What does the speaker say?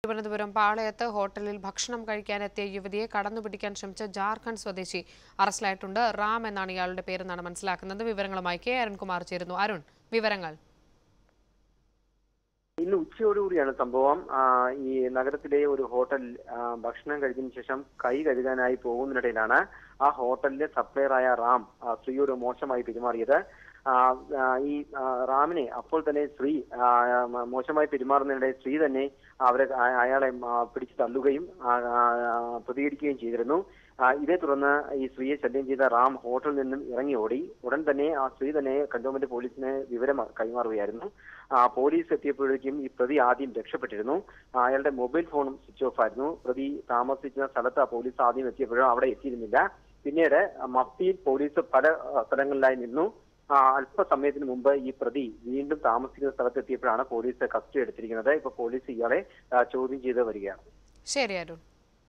തിരുവനന്തപുരം പാളയത്ത് ഹോട്ടലിൽ ഭക്ഷണം കഴിക്കാനെത്തിയ യുവതിയെ കടന്നുപിടിക്കാൻ ശ്രമിച്ച ജാർഖണ്ഡ് സ്വദേശി അറസ്റ്റിലായിട്ടുണ്ട് റാം എന്നാണ് ഇയാളുടെ പേരെന്നാണ് മനസ്സിലാക്കുന്നത് വിവരങ്ങളുമായി കെ അരുൺകുമാർ ചേരുന്നു അരുൺ വിവരങ്ങൾ ഇന്ന് ഉച്ചയോടുകൂടിയാണ് സംഭവം ആ, ഈ നഗരത്തിലെ ഒരു ഹോട്ടൽ ആ, ഭക്ഷണം കഴിച്ചതിന് ശേഷം കൈ കഴുകാനായി പോകുന്നതിനിടയിലാണ് ആ ഹോട്ടലിലെ സപ്ലയറായ റാം ആ, സ്ത്രീയോട് മോശമായി പെരുമാറിയത് ആ, ആ, ഈ ആ, റാമിനെ അപ്പോൾ തന്നെ സ്ത്രീ ആ, മ- മോശമായി പെരുമാറുന്നതിനിടെ സ്ത്രീ തന്നെ അവരെ അ- അയാളെ ആ, പിടിച്ചു തള്ളുകയും ആ, ആ, ആ, പ്രതികരിക്കുകയും ചെയ്തിരുന്നു ആ, ഇതേ തുടർന്ന് ഈ സ്ത്രീയെ ശല്യം ചെയ്ത റാം ഹോട്ടലിൽ നിന്നും ഇറങ്ങി ഓടി ഉടൻ തന്നെ ആ സ്ത്രീ തന്നെ കന്റോൺമെന്റ് പോലീസിന് വിവരം കൈമാറുകയായിരുന്നു ആ, പോലീസ് എത്തിയപ്പോഴേക്കും ഈ പ്രതി ആദ്യം രക്ഷപ്പെട്ടിരുന്നു ആ, അയാളുടെ മൊബൈൽ ഫോണും സ്വിച്ച് ഓഫ് ആയിരുന്നു പ്രതി താമസിക്കുന്ന സ്ഥലത്ത് ആ പോലീസ് ആദ്യം എത്തിയപ്പോഴും അവിടെ എത്തിയിരുന്നില്ല പിന്നീട് മഫ്തിയിൽ പോലീസ് പല ആ, സ്ഥലങ്ങളിലായി നിന്നു ആ, അല്പസമയത്തിന് മുമ്പ് ഈ പ്രതി വീണ്ടും താമസിക്കുന്ന സ്ഥലത്ത് എത്തിയപ്പോഴാണ് പോലീസ് കസ്റ്റഡി എടുത്തിരിക്കുന്നത് ഇപ്പൊ പോലീസ് ഇയാളെ ആ, ചോദ്യം ചെയ്ത് വരികയാണ് ശരി അരുൺ